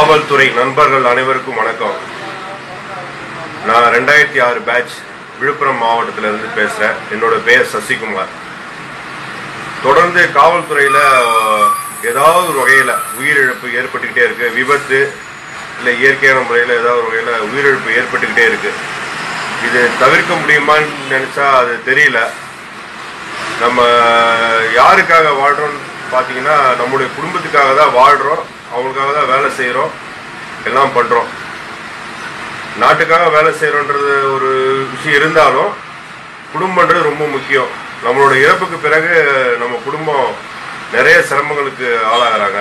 காவல்துறை நண்பர்கள் அனைவருக்கும் வணக்கம் நான் ரெண்டாயிரத்தி ஆறு பேட்ச் விழுப்புரம் மாவட்டத்துல இருந்து பேசுறேன் என்னோட பெயர் சசிகுமார் தொடர்ந்து காவல்துறையில அஹ், ஏதாவது ஒரு வகையில உயிரிழப்பு ஏற்பட்டுக்கிட்டே இருக்கு விபத்து இல்லை இயற்கையான முறையில் ஏதாவது ஒரு வகையில உயிரிழப்பு ஏற்பட்டுக்கிட்டே இருக்கு இது தவிர்க்க முடியுமான்னு நினைச்சா அது தெரியல நம்ம யாருக்காக வாழ்றோம்னு பார்த்தீங்கன்னா நம்முடைய குடும்பத்துக்காக தான் வாழ்றோம் அவங்களுக்காக தான் வேலை செய்கிறோம் எல்லாம் பண்ணுறோம் நாட்டுக்காக வேலை செய்கிறோன்றது ஒரு விஷயம் இருந்தாலும் குடும்பன்றது ரொம்ப முக்கியம் நம்மளோட இறப்புக்கு பிறகு நம்ம குடும்பம் நிறைய சிரமங்களுக்கு ஆளாகிறாங்க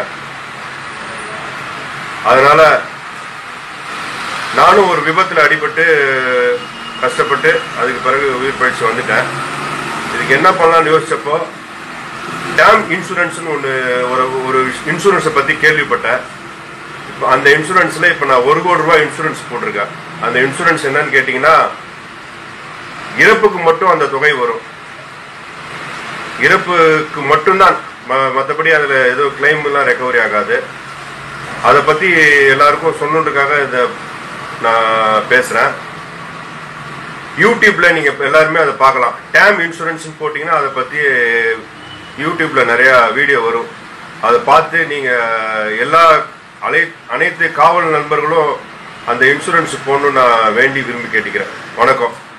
அதனால நானும் ஒரு விபத்தில் அடிபட்டு கஷ்டப்பட்டு அதுக்கு பிறகு உயிர் பயிற்சி வந்துட்டேன் இதுக்கு என்ன பண்ணலாம்னு யோசிச்சப்போ டேம் இன்சூரன்ஸ்னு ஒன்று ஒரு ஒரு இன்சூரன்ஸை பற்றி கேள்விப்பட்டேன் இப்போ அந்த இன்சூரன்ஸில் இப்போ நான் ஒரு கோடி ரூபாய் இன்சூரன்ஸ் போட்டிருக்கேன் அந்த இன்சூரன்ஸ் என்னன்னு கேட்டிங்கன்னா இறப்புக்கு மட்டும் அந்த தொகை வரும் இறப்புக்கு மட்டும்தான் மற்றபடி அதில் ஏதோ கிளைம் எல்லாம் ரெக்கவரி ஆகாது அதை பற்றி எல்லாருக்கும் சொல்லணுன்றதுக்காக இதை நான் பேசுகிறேன் யூடியூப்ல நீங்க இப்ப எல்லாருமே அதை பார்க்கலாம் டேம் இன்சூரன்ஸ் போட்டீங்கன்னா அதை பத்தி யூடியூப்ல நிறைய வீடியோ வரும் அதை பார்த்து நீங்க எல்லா அனை அனைத்து காவல் நண்பர்களும் அந்த இன்சூரன்ஸ் போடணும்னு நான் வேண்டி விரும்பி கேட்டுக்கிறேன் வணக்கம்